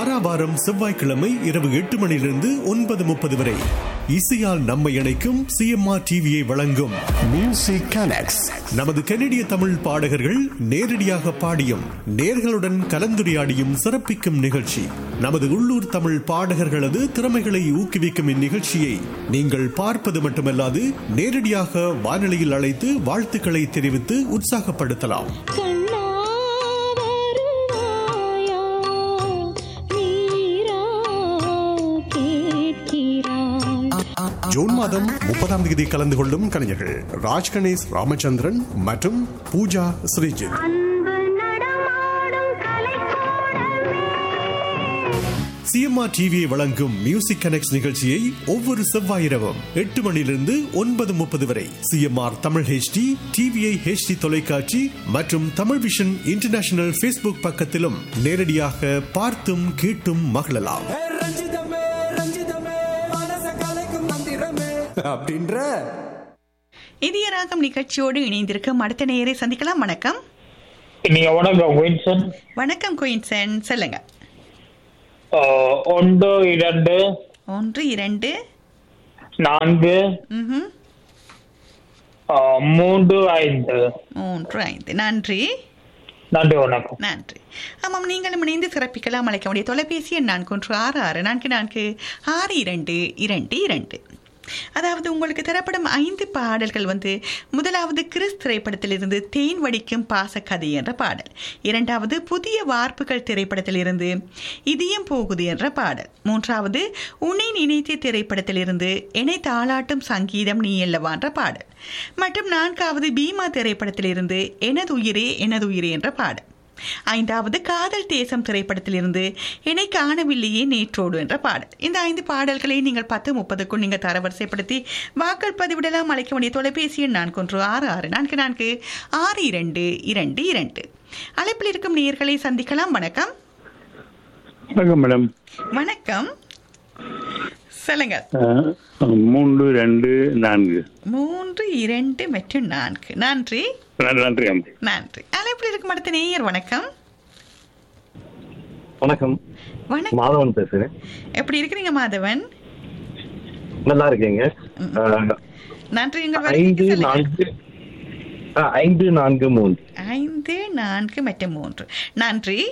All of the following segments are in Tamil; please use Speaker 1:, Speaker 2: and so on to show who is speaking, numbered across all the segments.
Speaker 1: வாராவாரம் செவ்வாய்க்கிழமை இரவு எட்டு மணியிலிருந்து ஒன்பது முப்பது வரை இசையால் நம்மை இணைக்கும் சிஎம்ஆர் டிவியை வழங்கும்
Speaker 2: Music Connects.
Speaker 1: நமது கனடிய தமிழ் பாடகர்கள் நேரடியாக பாடியும் நேர்களுடன் கலந்துரையாடியும் சிறப்பிக்கும் நிகழ்ச்சி நமது உள்ளூர் தமிழ் பாடகர்களது திறமைகளை ஊக்குவிக்கும் இந்நிகழ்ச்சியை நீங்கள் பார்ப்பது மட்டுமல்லாது நேரடியாக வானொலியில் அழைத்து வாழ்த்துக்களை தெரிவித்து உற்சாகப்படுத்தலாம்
Speaker 3: கண்ணா வருவாயா நீரா கேட்கிறாய்
Speaker 1: ஜூன் மாதம் முப்பதாம் தேதி கலந்து கொள்ளும் கலைஞர்கள் ராஜ் கணேஷ் ராமச்சந்திரன் மற்றும் பூஜா ஸ்ரீஜித்
Speaker 3: அன்பு நடமாடும் கலைக்கூடமே
Speaker 1: சிஎம்ஆர் டிவியை வழங்கும் மியூசிக் கனெக்ட் நிகழ்ச்சியை ஒவ்வொரு செவ்வாய் இரவும் எட்டு மணியிலிருந்து ஒன்பது முப்பது வரை C M R Tamil H D T V I H D தொலைக்காட்சி மற்றும் தமிழ் விஷன் இன்டர்நேஷனல் ஃபேஸ்புக் பக்கத்திலும் நேரடியாக பார்த்தும் கேட்டும் மகிழலாம்
Speaker 4: ஏ ரஞ்சிதமே ரஞ்சிதமே மனச கலைக்கும் மந்திரமே அப்படின்ற
Speaker 5: இதய ராகம் நிகழ்ச்சியோடு இணைந்திருக்கும் அடுத்த நேயரை சந்திக்கலாம் வணக்கம்
Speaker 6: நீங்க வணக்கம் வின்சன்
Speaker 5: வணக்கம் குயின்சன் சொல்லுங்க
Speaker 6: ஒன்று இரண்டு
Speaker 5: ஒன்று இரண்டு
Speaker 6: நான்கு
Speaker 5: ம்ஹும்,
Speaker 6: ஆஹ், மூன்று ஐந்து
Speaker 5: மூன்று ஐந்து நன்றி
Speaker 6: நன்றி வணக்கம்
Speaker 5: நன்றி ஆமாம் நீங்களும் இணைந்து சிறப்பிக்கலாம் அழைக்க வேண்டிய தொலைபேசி எண் நான்கு ஒன்று ஆறு ஆறு நான்கு நான்கு ஆறு இரண்டு இரண்டு இரண்டு அதாவது உங்களுக்கு தரப்படும் ஐந்து பாடல்கள் வந்து முதலாவது கிறிஸ் திரைப்படத்திலிருந்து தேன் வடிக்கும் பாசக்கதை என்ற பாடல் இரண்டாவது புதிய வார்ப்புகள் திரைப்படத்திலிருந்து இதயம் போகுது என்ற பாடல் மூன்றாவது உன்னை நினைத்த திரைப்படத்திலிருந்து என்னை தாளாட்டும் சங்கீதம் நீ அல்லவா என்ற பாடல் மற்றும் நான்காவது பீமா திரைப்படத்திலிருந்து எனது உயிரே எனது உயிரே என்ற பாடல் ஐந்தாவது காதல் தேசம் திரைப்படத்திலிருந்து என்னை காணவில்லையே நேற்றோடு என்ற பாடல் இந்த ஐந்து பாடல்களை நீங்கள் பத்து முப்பதுக்குள் நீங்கள் தரவரிசைப்படுத்தி வாக்கள் பதிவிடலாம் அழைக்க வேண்டிய தொலைபேசி எண் நான்கு ஒன்று ஆறு ஆறு நான்கு நான்கு ஆறு இரண்டு இரண்டு இரண்டு அழைப்பில் இருக்கும் நேயர்களை சந்திக்கலாம் வணக்கம்
Speaker 7: வணக்கம் மேடம்
Speaker 5: வணக்கம் சொல்லுங்க
Speaker 7: அஹ், மூன்று ரெண்டு நான்கு
Speaker 5: மூன்று இரண்டு மற்றும் நான்கு நன்றி
Speaker 7: நன்றி நன்றி அம்மா
Speaker 5: நன்றி அழைப்பில் இருக்கும் அடுத்த நேயர் வணக்கம்
Speaker 8: வணக்கம்
Speaker 5: வணக்கம்
Speaker 8: மாதவன் பேசுறேன்
Speaker 5: எப்படி இருக்கிறீங்க மாதவன்
Speaker 8: நல்லா இருக்கீங்க அஹ்,
Speaker 5: நன்றி உங்கள்
Speaker 8: ஐந்து
Speaker 5: வருகைக்கு சொல்லுங்க.
Speaker 8: நான்கு அஹ், ஐந்து நான்கு மூன்று
Speaker 5: ஐந்து நான்கு மற்றும் மூன்று நன்றி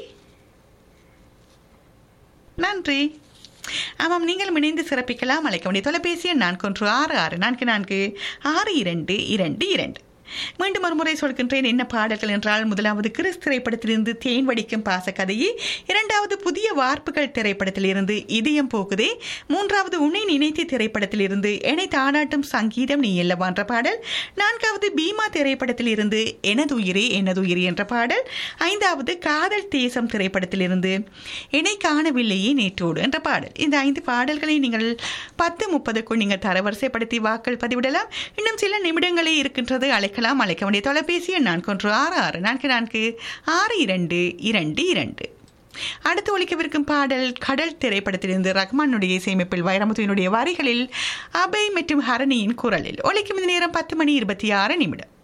Speaker 5: நன்றி ஆமாம் நீங்களும் இணைந்து சிறப்பிக்கலாம் அழைக்க வேண்டிய தொலைபேசி எண் நான்கு ஒன்று ஆறு ஆறு நான்கு நான்கு ஆறு இரண்டு இரண்டு இரண்டு மீண்டும் ஒரு முறை சொல்கின்றேன் என்ன பாடல்கள் என்றால் முதலாவது கிறிஸ் திரைப்படத்திலிருந்து தேன் வடிக்கும் பாசக்கதையே இரண்டாவது புதிய வார்ப்புகள் திரைப்படத்திலிருந்து இதயம் போகுதே மூன்றாவது உன்னை நினைத்து திரைப்படத்திலிருந்து என்னை தாடாட்டும் சங்கீதம் நீ அல்லவா என்ற பாடல் நான்காவது பீமா திரைப்படத்திலிருந்து எனது உயிரே எனது உயிரே என்ற பாடல் ஐந்தாவது காதல் தேசம் திரைப்படத்திலிருந்து என்னை காணவில்லையே நேற்றோடு என்ற பாடல் இந்த ஐந்து பாடல்களை நீங்கள் பத்து முப்பதுக்குள் நீங்கள் தரவரிசைப்படுத்தி வாக்கள் பதிவிடலாம் இன்னும் சில நிமிடங்களே இருக்கின்றது அழைக்கலாம் அழைக்க வேண்டிய தொலைபேசி எண் நான்கு ஒன்று ஆறு ஆறு நான்கு நான்கு ஆறு இரண்டு இரண்டு இரண்டு அடுத்து ஒழிக்கவிருக்கும் பாடல் கடல் திரைப்படத்திலிருந்து ரஹ்மானுடைய இசையமைப்பில் வைரமுத்துவினுடைய வரிகளில் அபய் மற்றும் ஹரணியின் குரலில் ஒழிக்கும் இந்த நேரம் பத்து மணி இருபத்தி ஆறு நிமிடம்